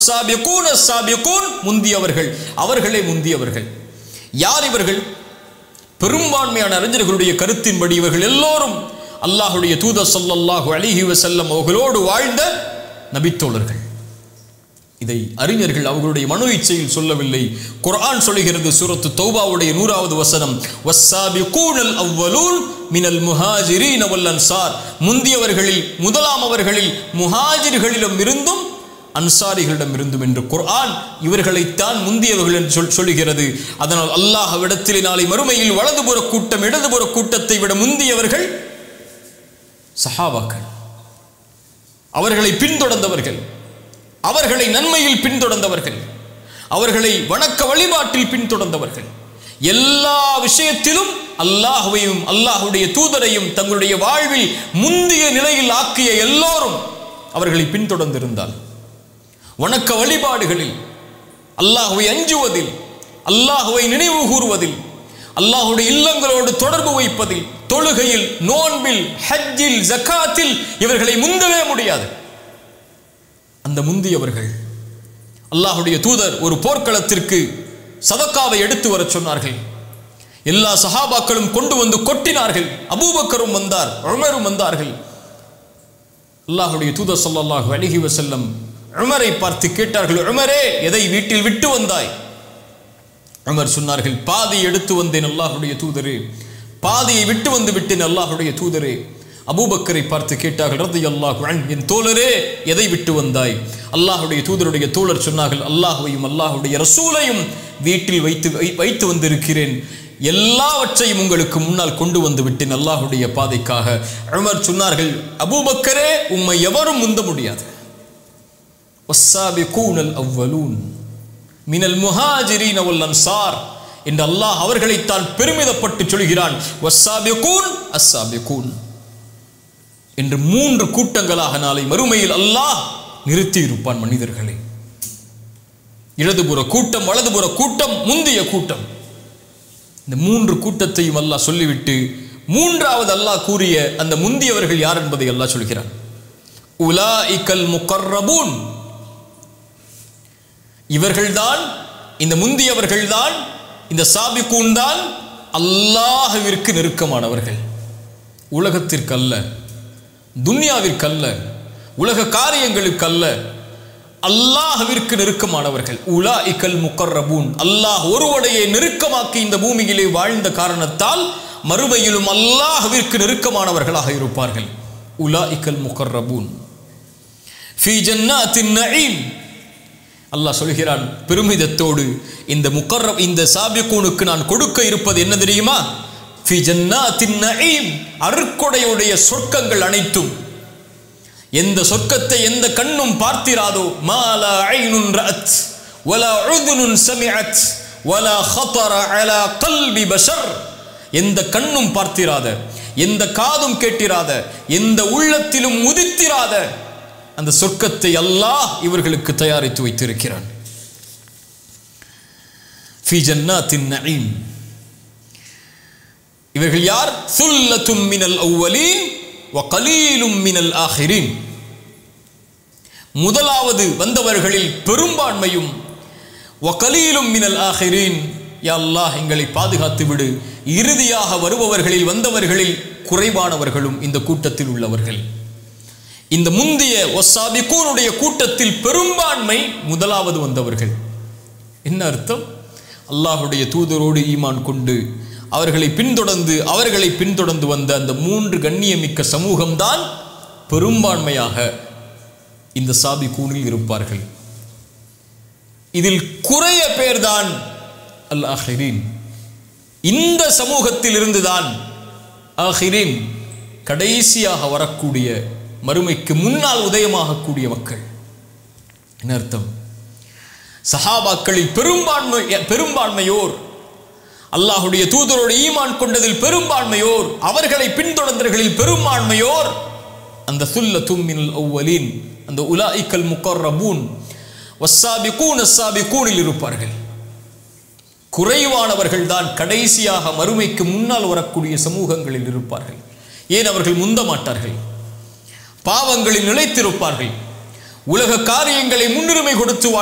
சாபியக்கூன் சாபியக்கூன் முந்தியவர்கள் அவர்களே முந்தியவர்கள் யார் இவர்கள் பெரும்பான்மையான அறிஞர்களுடைய கருத்தின்படி இவர்கள் எல்லோரும் அல்லாஹுடைய தூதர் ஸல்லல்லாஹு அலைஹி வஸல்லம் அவர்களோடு வாழ்ந்த நபித்தோழர்கள் இதை அறிஞர்கள் அவர்களுடைய மனோ இச்சையில் சொல்லவில்லை குர்ஆன் சொல்லுகிறது சூரத்து தௌபாவுடைய நூறாவது வசனம் வஸ்ஸாபிகூனல் அவ்வலூன் மினல் முஹாஜிரீன வல் அன்சார் முந்தியவர்களில் முதலாம் அவர்களில் முஹாஜிர்களிடம் இருந்தும் அன்சாரிகளிடம் இருந்தும் என்று குர்ஆன் இவர்களைத்தான் முந்தியவர்கள் என்று சொல் சொல்லுகிறது அதனால் அல்லாஹ்விடத்திலே நாளை மறுமையில் வலதுபுற கூட்டம் இடதுபுற கூட்டத்தை விட முந்தியவர்கள் சஹாபாக்கள் அவர்களை பின்தொடர்ந்தவர்கள் அவர்களை நன்மையில் பின்தொடர்ந்தவர்கள் அவர்களை வணக்க வழிபாட்டில் பின்தொடர்ந்தவர்கள் எல்லா விஷயத்திலும் அல்லாஹுவையும் அல்லாஹுடைய தூதரையும் தங்களுடைய வாழ்வில் முந்திய நிலையில் ஆக்கிய எல்லோரும் அவர்களை பின்தொடர்ந்திருந்தால் வணக்க வழிபாடுகளில் அல்லாஹுவை அஞ்சுவதில் அல்லாஹுவை நினைவு கூறுவதில் அல்லாஹுடைய இல்லங்களோடு தொடர்பு வைப்பதில் தொழுகையில் நோன்பில் ஹஜ்ஜில் ஜக்காத்தில் இவர்களை முந்தவே முடியாது அந்த முந்தியவர்கள் அல்லாஹுடைய தூதர் ஒரு போர்க்களத்திற்கு சதக்காவை எடுத்து வரச் சொன்னார்கள் எல்லா சஹாபாக்களும் கொண்டு வந்து கொட்டினார்கள் அபூபக்கரும் வந்தார் உமரும் வந்தார்கள் அல்லாஹுடைய தூதர் ஸல்லல்லாஹு அலைஹி வஸல்லம் உமரை பார்த்து கேட்டார்கள் உமரே எதை வீட்டில் விட்டு வந்தாய் உமர் சொன்னார்கள் பாதி எடுத்து வந்தேன் அல்லாஹுடைய தூதரே பாதியை விட்டு வந்து விட்டேன் அல்லாஹுடைய தூதரே அபூபக்கரை பார்த்து கேட்டார்கள் ரதி அல்லாஹ் என் தோழரே எதை விட்டு வந்தாய் அல்லாஹுடைய தூதருடைய தோழர் சொன்னார்கள் அல்லாஹுவையும் அல்லாஹுடைய ரசூலையும் வீட்டில் வைத்து வை- வைத்து வந்திருக்கிறேன் எல்லாவற்றையும் உங்களுக்கு முன்னால் கொண்டு வந்து விட்டேன் அல்லாஹுடைய பாதைக்காக உமர் சொன்னார்கள் அபூபக்கரே உம்மை எவரும் முந்த முடியாது والسابقون الأولون من المهاجرين والأنصار என்று அல்லாஹ் அவர்களைத்தான் பெருமிதப்பட்டு சொல்கிறான் வஸ்ஸாபிகூன் அஸ்ஸாபிகூன் என்று மூன்று கூட்டங்களாக நாளை மறுமையில் அல்லாஹ் நிறுத்தி இருப்பான் மனிதர்களை இடதுபுற கூட்டம் வலதுபுற கூட்டம் முந்திய கூட்டம் இந்த மூன்று கூட்டத்தையும் அல்லாஹ் சொல்லிவிட்டு மூன்றாவது அல்லாஹ் கூறிய அந்த முந்தியவர்கள் யார் என்பதை அல்லாஹ் சொல்கிறான் உலாஇகல் முகர்ரபூன் இவர்கள்தான் இந்த முந்தியவர்கள்தான் இந்த சாபிக்கூன் தான் அல்லாஹ்விற்கு நெருக்கமானவர்கள் உலகத்திற்கு அல்ல துன்யாவிற்கு அல்ல உலக காரியங்களுக்கு அல்ல அல்லாஹ்விற்கு நெருக்கமானவர்கள் உலா இக்கல் முக்கர்ரபூன் அல்லாஹ் ஒருவடையை நெருக்கமாக்கி இந்த பூமியிலே வாழ்ந்த காரணத்தால் மறுமையிலும் அல்லாஹ்விற்கு நெருக்கமானவர்களாக இருப்பார்கள் உலா இக்கல் முக்கர்ரபூன் ஃபி ஜன்னாத்தின் நஈம் அல்லாஹ் சொல்கிறான் பெருமிதத்தோடு இந்த முக்கர்ர இந்த சாபிகூனுக்கு நான் கொடுக்க இருப்பது என்ன தெரியுமா ஃபி ஜன்னாத்தின் நஈம் அருக்கொடையுடைய சொர்க்கங்கள் அனைத்தும் எந்த சொர்க்கத்தை எந்த கண்ணும் பார்த்திராதோ மாலா ஐனுன் ரஅத் வலா உதுனுன் சமிஅத் வலா خطر على قلب பஷர் எந்த கண்ணும் பார்த்திராத எந்த காதும் கேட்டிராத எந்த உள்ளத்திலும் உதித்திராத அந்த சொர்க்கத்தை அல்லாஹ் இவர்களுக்கு தயாரித்து வைத்திருக்கிறான் ஃபி ஜன்னாத்தின் நஈம் இவர்கள் யார் சுல்லத்தும் மினல் அவ்வலீன் வ கலீலும் மினல் ஆஹிரின் முதலாவது வந்தவர்களில் பெரும்பான்மையும் வ கலீலும் மினல் ஆஹிரின் யா அல்லாஹ் எங்களை பாதுகாத்து விடு இறுதியாக வருபவர்களில் வந்தவர்களில் குறைவானவர்களும் இந்த கூட்டத்தில் உள்ளவர்கள் இந்த முந்தைய ஒசாபிகூனுடைய கூட்டத்தில் பெரும்பான்மை முதலாவது வந்தவர்கள் என்ன அர்த்தம் அல்லாஹுடைய தூதரோடு ஈமான் கொண்டு அவர்களை பின்தொடர்ந்து அவர்களை பின்தொடர்ந்து வந்த அந்த மூன்று கண்ணியமிக்க சமூகம்தான் பெரும்பான்மையாக இந்த சாபி கூனில் இருப்பார்கள் இதில் குறைய பேர்தான் அல் ஆஹிரீன் இந்த சமூகத்தில் இருந்துதான் ஆஹிரீன் கடைசியாக வரக்கூடிய மறுமைக்கு முன்னால் உதயமாகக்கூடிய மக்கள் என்ன அர்த்தம் சஹாபாக்களில் பெரும்பான்மை பெரும்பான்மையோர் அல்லாஹுடைய தூதரோடு ஈமான் கொண்டதில் பெரும்பான்மையோர் அவர்களை பின்தொடர்ந்தவர்களில் பெரும்பான்மையோர் அந்த சுல்ல தும்மின் அவ்வலீன் அந்த உலாஇக்கல் முக்கர்ரபூன் வஸ்ஸாபிகூன் அஸ்ஸாபிகூனில் இருப்பார்கள் குறைவானவர்கள் தான் கடைசியாக மறுமைக்கு முன்னால் வரக்கூடிய சமூகங்களில் இருப்பார்கள் ஏன் அவர்கள் முந்த மாட்டார்கள் பாவங்களில் நிலைத்திருப்பார்கள் உலக காரியங்களை முன்னுரிமை கொடுத்து